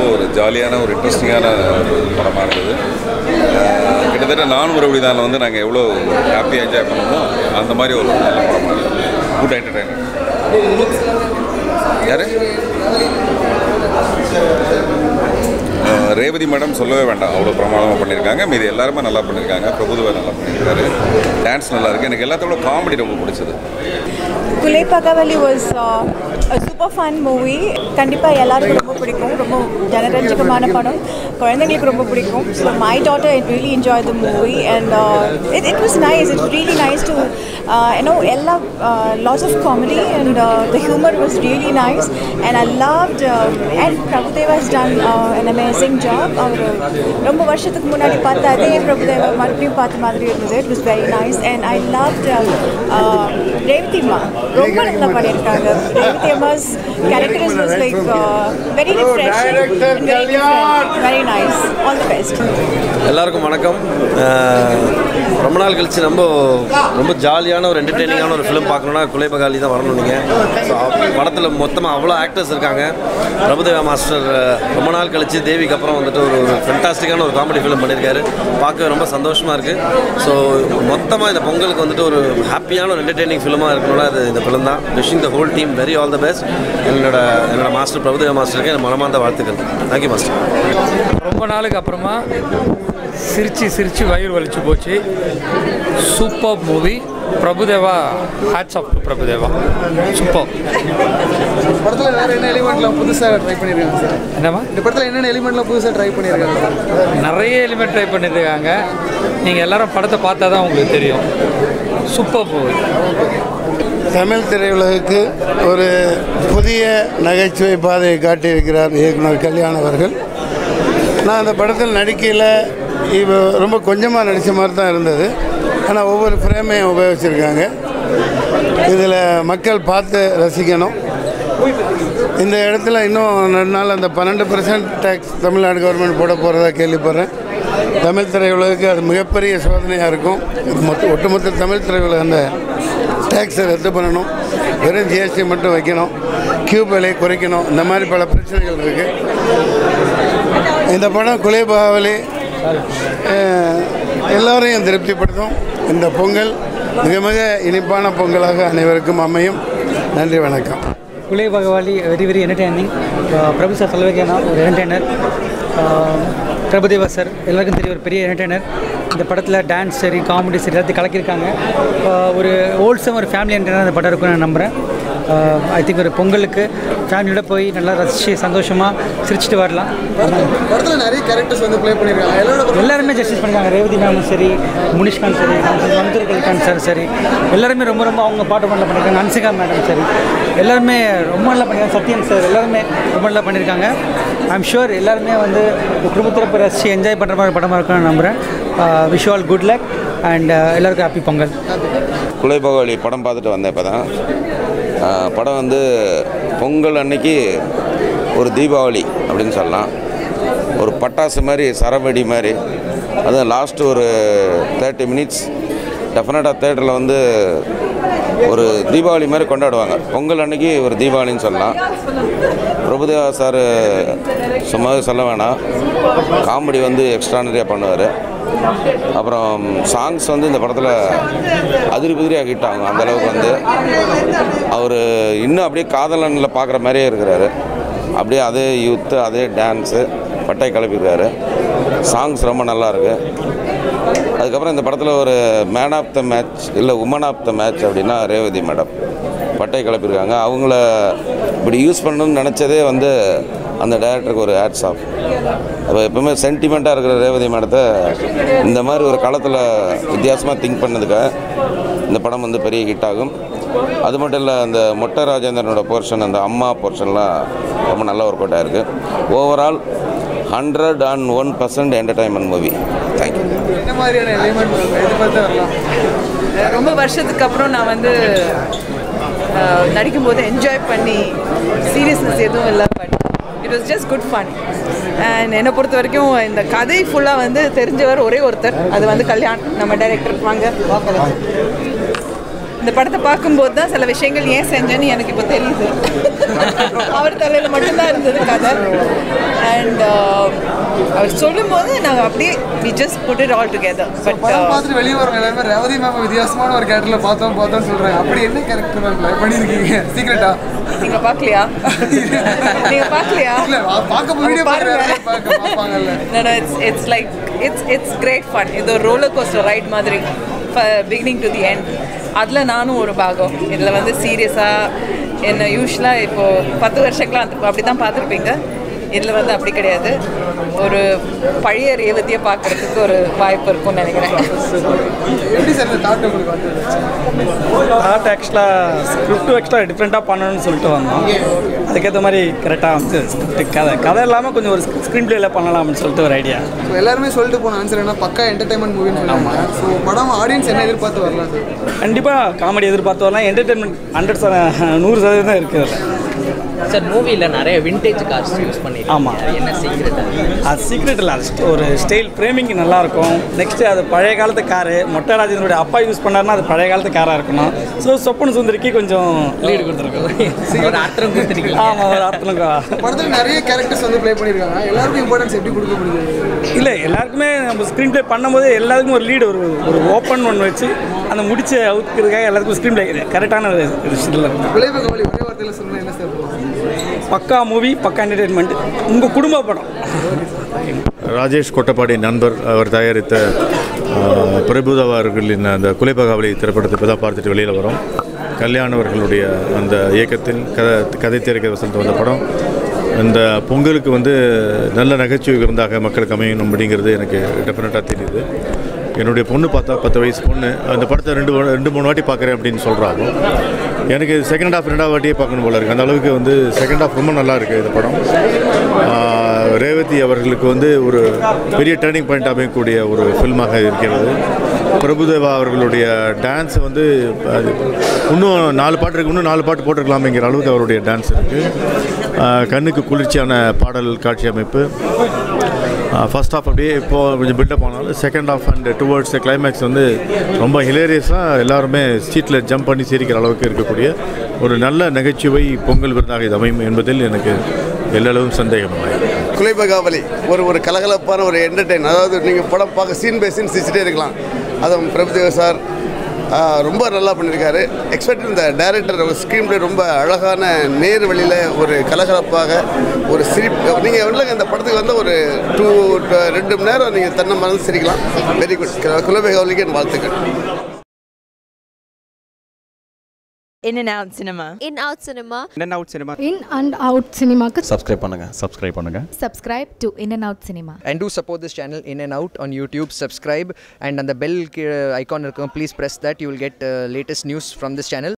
ரொம்ப ஒரு ஜாலியான ஒரு இன்ட்ரெஸ்டிங்கான படமாக இருந்தது அஹ் கிட்டத்தட்ட நான் ஒரு விதானில் வந்து நாங்கள் எவ்வளோ ஹாப்பியாக என்ஜாய் பண்ணோமோ அந்த மாதிரி ஒரு நல்ல படமாக இருந்தது குட் என்டர்டைனர் யார் ரேவதி மேடம் சொல்லவே வேண்டாம் அவ்வளோ பிரமாதமாக பண்ணியிருக்காங்க மீது எல்லாருமே நல்லா பண்ணியிருக்காங்க பிரபுதுவா நல்லா பண்ணியிருக்காரு டான்ஸ் நல்லா இருக்கு எனக்கு எல்லாத்தோட காமெடி ரொம்ப பிடிச்சது Gulaebaghavali was super fun movie கண்டிப்பாக எல்லாருக்கும் ரொம்ப பிடிக்கும் ரொம்ப ஜனரஞ்சகமான படம் குழந்தைங்களுக்கு ரொம்ப பிடிக்கும் so my daughter it really enjoy the movie and it it was nice it's really nice to you know எல்லா lots of comedy and the humour was really nice and I loved and Prabhu Deva has done an amazing job அவர் ரொம்ப வருஷத்துக்கு முன்னாடி பார்த்த அதே பிரபுதேவா மறுபடியும் பார்த்த மாதிரி இருந்தது it was very nice and I loved ரேவதிமா ரொம்ப நல்லா பண்ணியிருக்காங்க ரேவதி அம்மாஸ் character is was like very refreshing very very nice all the best எல்லாருக்கும் வணக்கம் அஹ், ரொம்ப நாள் கழிச்சு ரொம்ப ரொம்ப ஜாலியான ஒரு என்டர்டெய்னிங்கான ஒரு ஃபிலிம் பார்க்கணுன்னா குலைபகாலி தான் வரணும் நீங்கள் ஸோ படத்தில் மொத்தமாக அவ்வளோ ஆக்டர்ஸ் இருக்காங்க பிரபுதேவா மாஸ்டர் அஹ், ரொம்ப நாள் கழிச்சு தேவிக்கு அப்புறம் வந்துட்டு ஒரு ஒரு ஃபென்டாஸ்டிக்கான ஒரு காமெடி ஃபிலிம் பண்ணியிருக்காரு பார்க்கவே ரொம்ப சந்தோஷமாக இருக்குது ஸோ மொத்தமாக இந்த பொங்கலுக்கு வந்துட்டு ஒரு ஹாப்பியான ஒரு என்டர்டெய்னிங் ஃபிலிமாக இருக்கணும்னா அது இந்த ஃபிலிம் தான் wishing the whole team very all the best என்னோட என்னோட மாஸ்டர் பிரபுதேவா மாஸ்டருக்கு என் மனமார்ந்த வாழ்த்துக்கள் தேங்க்யூ மாஸ்டர் ரொம்ப நாளுக்கு அப்புறமா சிரிச்சு சிரிச்சு வயிறு வலிச்சு போச்சு super movie Prabhu Deva hats off to Prabhu Deva super படத்தில் வேறு என்ன எலிமெண்ட்லாம் புதுசாக ட்ரை பண்ணியிருக்காங்க சார் என்னம்மா இந்த படத்தில் என்னென்ன எலிமெண்ட்லாம் புதுசாக ட்ரை பண்ணியிருக்காங்க சார் நிறைய எலிமெண்ட் ட்ரை பண்ணியிருக்காங்க நீங்கள் எல்லாரும் படத்தை பார்த்தா தான் உங்களுக்கு தெரியும் சூப்பர் மூவி தமிழ் திரையுலகுக்கு ஒரு புதிய நகைச்சுவை பாதையை காட்டியிருக்கிறார் இயக்குனர் கல்யாண் அவர்கள் நான் அந்த படத்தில் நடிக்கையில் இவ ரொம்ப கொஞ்சமாக நடித்த மாதிரி தான் இருந்தது ஆனால் ஒவ்வொரு ஃப்ரேமையும் உபயோகிச்சிருக்காங்க இதில் மக்கள் பார்த்து ரசிக்கணும் இந்த இடத்துல இன்னும் ரெண்டு நாள் அந்த பன்னெண்டு பர்சன்ட் டேக்ஸ் தமிழ்நாடு கவர்மெண்ட் போட போகிறதா கேள்விப்படுறேன் தமிழ் திரையுலகுக்கு அது மிகப்பெரிய சோதனையாக இருக்கும் இது மொத்த ஒட்டுமொத்த தமிழ் திரையுலக அந்த டேக்ஸை ரத்து பண்ணணும் வெறும் ஜிஎஸ்டி மட்டும் வைக்கணும் கியூப் விலையை குறைக்கணும் இந்த மாதிரி பல பிரச்சனைகள் இருக்குது இந்த படம் குலை பாவலி எல்லோரையும் திருப்திப்படுத்தும் இந்த பொங்கல் மிக மிக இனிப்பான பொங்கலாக அனைவருக்கும் அமையும் நன்றி வணக்கம் Gulaebaghavali very very entertaining Prabhu sir சொல்லவேக்கேனா ஒரு என்டர்டெய்னர் பிரபுதேவா சார் எல்லாருக்கும் தெரியும் ஒரு பெரிய என்டர்டெய்னர் இந்த படத்தில் டான்ஸ் சரி காமெடி சரி எல்லாத்தையும் கலக்கியிருக்காங்க ஆஹ் ஒரு ஹோல்சம் ஒரு ஃபேமிலி என்டர்டெய்னர் அந்த படம் இருக்கும்னு நான் நம்புகிறேன் ஐ திங்க் ஒரு பொங்கலுக்கு ஃபேமிலியோட போய் நல்லா ரசித்து சந்தோஷமாக சிரிச்சிட்டு வரலாம் படத்தில் நிறைய கேரக்டர்ஸ் வந்து ப்ளே பண்ணியிருக்காங்க எல்லாரோட எல்லாருமே ஜஸ்டிஸ் பண்ணிருக்காங்க ரேவதி மேமும் சரி முனிஷ்கான் சரி மம்தர் கல்கான் சார் சரி எல்லாருமே ரொம்ப ரொம்ப அவங்க பாட்டு நல்லா பண்ணியிருக்காங்க அன்சிகா மேடம் சரி எல்லாருமே ரொம்ப நல்லா பண்ணியிருக்காங்க சத்யன் சார் எல்லாருமே ரொம்ப நல்லா பண்ணியிருக்காங்க ஐம் ஷுர் எல்லாருமே வந்து குடும்பத்தில் போய் ரசித்து என்ஜாய் பண்ணுற மாதிரி படமாக இருக்கும்னு நம்புகிறேன் wish all good luck and எல்லாருக்கும் ஹாப்பி பொங்கல் குலைபகவலி படம் பார்த்துட்டு வந்தேன் இப்போ தான் படம் வந்து பொங்கல் அன்னைக்கு ஒரு தீபாவளி அப்படின்னு சொல்லலாம் ஒரு பட்டாசு மாதிரி சரவெடி மாதிரி அதுவும் லாஸ்ட்டு ஒரு தேர்ட்டி மினிட்ஸ் டெஃபினட்டாக தேட்டரில் வந்து ஒரு தீபாவளி மாதிரி கொண்டாடுவாங்க பொங்கல் அன்னைக்கு ஒரு தீபாவளின்னு சொல்லலாம் பிரபுதேவா சார் சும்மாவே சொல்ல வேணாம் காமெடி வந்து எக்ஸ்ட்ரானரியாக பண்ணுவார் அப்புறம் சாங்ஸ் வந்து இந்த படத்தில் அதிரி புதிரியாக ஹிட் ஆகும் அந்த அளவுக்கு வந்து அவர் இன்னும் அப்படியே காதலனில் பார்க்குற மாதிரியே இருக்கிறாரு அப்படியே அதே யூத்து அதே டான்ஸு பட்டை கிளப்பியிருக்காரு சாங்ஸ் ரொம்ப நல்லா இருக்கு அதுக்கப்புறம் இந்த படத்தில் ஒரு மேன் ஆஃப் த மேட்ச் இல்லை உமன் ஆஃப் த மேட்ச் அப்படின்னா ரேவதி மேடம் பட்டை கிளப்பியிருக்காங்க அவங்கள இப்படி யூஸ் பண்ணணும்னு நினச்சதே வந்து அந்த டைரக்டருக்கு ஒரு ஹேட்ஸ் ஆஃப் அப்போ எப்பவுமே சென்டிமெண்ட்டாக இருக்கிற ரேவதி மேடத்தை இந்த மாதிரி ஒரு களத்தில் வித்தியாசமாக திங்க் பண்ணதுக்காக இந்த படம் வந்து பெரிய ஹிட் ஆகும் அது மட்டும் இல்லை அந்த மொட்டை ராஜேந்திரனோட போர்ஷன் அந்த அம்மா போர்ஷன்லாம் ரொம்ப நல்ல ஒர்க் அவுட் ஆயிருக்கு overall hundred and one percent entertainment movie thank you என்ன மாதிரியான எலிமெண்ட் எதிர்பார்த்து வரலாம் ரொம்ப வருஷத்துக்கு அப்புறம் நான் வந்து அஹ், நடிக்கும்போது என்ஜாய் பண்ணி சீரியஸ்னஸ் எதுவும் இல்லை but it was just good fun and என்னை பொறுத்த வரைக்கும் இந்த கதை ஃபுல்லாக வந்து தெரிஞ்சவர் ஒரே ஒருத்தர் அது வந்து கல்யாண் நம்ம டைரக்டர் வாங்க இந்த படத்தை பார்க்கும்போது தான் சில விஷயங்கள் ஏன் செஞ்சேன்னு எனக்கு இப்போ தெரியுது அவர் தலையில் மட்டும்தான் இருந்தது கதை அண்ட் அவர் சொல்லும்போது நாங்கள் அப்படியே we just put it all together but படம் பார்த்துட்டு வெளியே வரவங்க எல்லாருமே ரேவதி மேம் வித்தியாசமான ஒரு கேரக்டரில் பார்த்தோம் பார்த்தோம்னு சொல்கிறாங்க அப்படி என்ன கேரக்டர் மேம் ப்ளே பண்ணியிருக்கீங்க சீக்கிரட்டா நீங்கள் பார்க்கலையா நீங்கள் பார்க்கலையா இல்லை பார்க்க வீடியோ பாருங்க. பார்க்க பார்ப்பாங்கல்ல No, no, it's it's like it's it's great fun. இது ஒரு ரோலர் கோஸ்டர் ரைட் மாதிரி பிகினிங் டு தி எண்ட் அதில் நானும் ஒரு பாகம் இதில் வந்து சீரியஸாக என்ன யூஸ்வலாக இப்போது பத்து வருஷங்களாம் அந்த அப்படி தான் பார்த்துருப்பீங்க இதில் வந்து அப்படி கிடையாது ஒரு பழைய ரேவதியை பார்க்குறதுக்கு ஒரு வாய்ப்பு இருக்கும்னு நினைக்கிறேன் எப்படி சார் இந்த தாட் உங்களுக்கு வந்து ஆர்ட் ஆக்சுவலாக ஸ்கிரிப்ட் ஆக்சுவலாக டிஃப்ரெண்ட்டாக பண்ணணும்னு சொல்லிட்டு வந்தோம் அதுக்கேற்ற மாதிரி கரெக்டாக வந்து ஸ்கிரிப்ட் கதை கதை இல்லாமல் கொஞ்சம் ஒரு ஸ்க்ரீன் பிளேயில் பண்ணலாம்னு சொல்லிட்டு ஒரு ஐடியா ஸோ எல்லாருமே சொல்லிட்டு போன ஆன்சர் என்ன பக்கா என்டர்டைன்மெண்ட் மூவின்னு சொன்னாங்க ஸோ படம் ஆடியன்ஸ் என்ன எதிர்பார்த்து வரலாம் சார் கண்டிப்பாக காமெடி எதிர்பார்த்து வரலாம் என்டர்டெயின்மெண்ட் ஹண்ட்ரட் நூறு சதவீதம் இருக்குது அதில் சார் மூவியில் நிறைய விண்டேஜ் கார்ஸ் யூஸ் பண்ணி ஆமா. என்ன சீக்ரெட் அது சீக்ரெட் இல்லை அது st- ஒரு ஸ்டைல் ஃப்ரேமிங் நல்லாயிருக்கும் நெக்ஸ்ட்டு அது பழைய காலத்து காரு மொட்டராஜனுடைய அப்பா யூஸ் பண்ணாருன்னா அது பழைய காலத்து காராக இருக்கணும் ஸோ சொப்பன் சுந்தரிக்கு கொஞ்சம் லீடு கொடுத்துருக்கோம் ஒரு அர்த்தம் கொடுத்துருக்கீங்க ஆமாம் ஒரு அர்த்தம் படத்தில் நிறைய கேரக்டர்ஸ் வந்து ப்ளே பண்ணியிருக்காங்க எல்லாருக்கும் இம்பார்ட்டன்ஸ் எப்படி கொடுக்க முடியுது இல்லை எல்லாருக்குமே நம்ம ஸ்க்ரீன் ப்ளே பண்ணும்போது எல்லாருக்கும் ஒரு லீடு ஒரு ஒரு ஓப்பன் ஒன்று வச்சு அந்த முடிச்சு அவுக்கிறதுக்காக எல்லாருக்கும் ஸ்க்ரீன் ப்ளே கரெக்டான ஒரு இதில் இருக்கும் விளைவு கவலை ஒரே வார்த்தையில் சொன்னால் என்ன சார் பண்ணுவாங்க பக்கா மூவி பக்கா என்டர்டெயின்மெண்ட் உங்கள் குடும்ப படம் ராஜேஷ் கொட்டப்பாடி நண்பர் அவர் தயாரித்த ஆஹ், பிரபுதவா அவர்களின் அந்த குலைப்பகாவலி திரைப்படத்தை இப்போ தான் பார்த்துட்டு வெளியில் வரோம் கல்யாண் அவர்களுடைய அந்த இயக்கத்தில் கதை கதை திரைக்க வசந்த வந்த படம் இந்த பொங்கலுக்கு வந்து நல்ல நகைச்சுவை விருந்தாக மக்களுக்கு அமையணும் அப்படிங்கிறது எனக்கு டெஃபினட்டாக தெரியுது என்னுடைய பொண்ணு பார்த்தா பத்து வயசு பொண்ணு அந்த படத்தை ரெண்டு வா- ரெண்டு மூணு வாட்டி பார்க்குறேன் அப்படின்னு சொல்கிறாங்க எனக்கு செகண்ட் ஹாஃப் ரெண்டாவது வாட்டியே பார்க்கணும் போல இருக்குது அந்த அளவுக்கு வந்து செகண்ட் ஹாஃப் ரொம்ப நல்லா இருக்குது இந்த படம் ஆஹ், ரேவதி அவர்களுக்கு வந்து ஒரு பெரிய டேர்னிங் பாயிண்ட் அமையக்கூடிய ஒரு ஃபில்மாக இருக்கிறது பிரபுதேவா அவர்களுடைய டான்ஸ் வந்து அது இன்னும் நாலு பாட்டு இருக்கு இன்னும் நாலு பாட்டு போட்டிருக்கலாமேங்கிற அளவுக்கு அவருடைய டான்ஸ் இருக்குது கண்ணுக்கு குளிர்ச்சியான பாடல் காட்சி அமைப்பு ஃபர்ஸ்ட் ஹாஃப் அப்படியே இப்போது கொஞ்சம் பில்டப் ஆனாலும் second half and towards climax வந்து ரொம்ப ஹிலேரியஸாக எல்லாருமே சீட்டில் ஜம்ப் பண்ணி சிரிக்கிற அளவுக்கு இருக்கக்கூடிய ஒரு நல்ல நகைச்சுவை பொங்கல் விருந்தாக இது அமையும் என்பதில் எனக்கு எல்லளவும் சந்தேகம் இல்லை குலைபகாவலி ஒரு ஒரு கலகலப்பான ஒரு என்டர்டெயின் அதாவது நீங்கள் படம் பார்க்க சீன் பை சீன் சிரிச்சிட்டே இருக்கலாம் அதுவும் பிரபுதேவ சார் ஆ, ரொம்ப நல்லா பண்ணியிருக்காரு எக்ஸ்பெக்ட் இந்த டைரக்டர் ஒரு ஸ்க்ரீன் பிளே ரொம்ப அழகான நேர் வழியில் ஒரு கலகலப்பாக ஒரு சிரிப்பு நீங்கள் வந்து இந்த படத்துக்கு வந்து ஒரு டூ ரெண்டு மணி நேரம் நீங்கள் தன்னை மறந்து சிரிக்கலாம் வெரி குட் குலபகாவலிக்கு என் வாழ்த்துக்கள் In and out cinema. In out cinema. In and out cinema. In and out சினிமாக்கு சப்ஸ்கிரைப் பண்ணுங்க சப்ஸ்கிரைப் பண்ணுங்க subscribe to In and out cinema. and do support this channel in and out on youtube subscribe and on the bell uh, icon இருக்கும், please press that you will get uh, latest news from this channel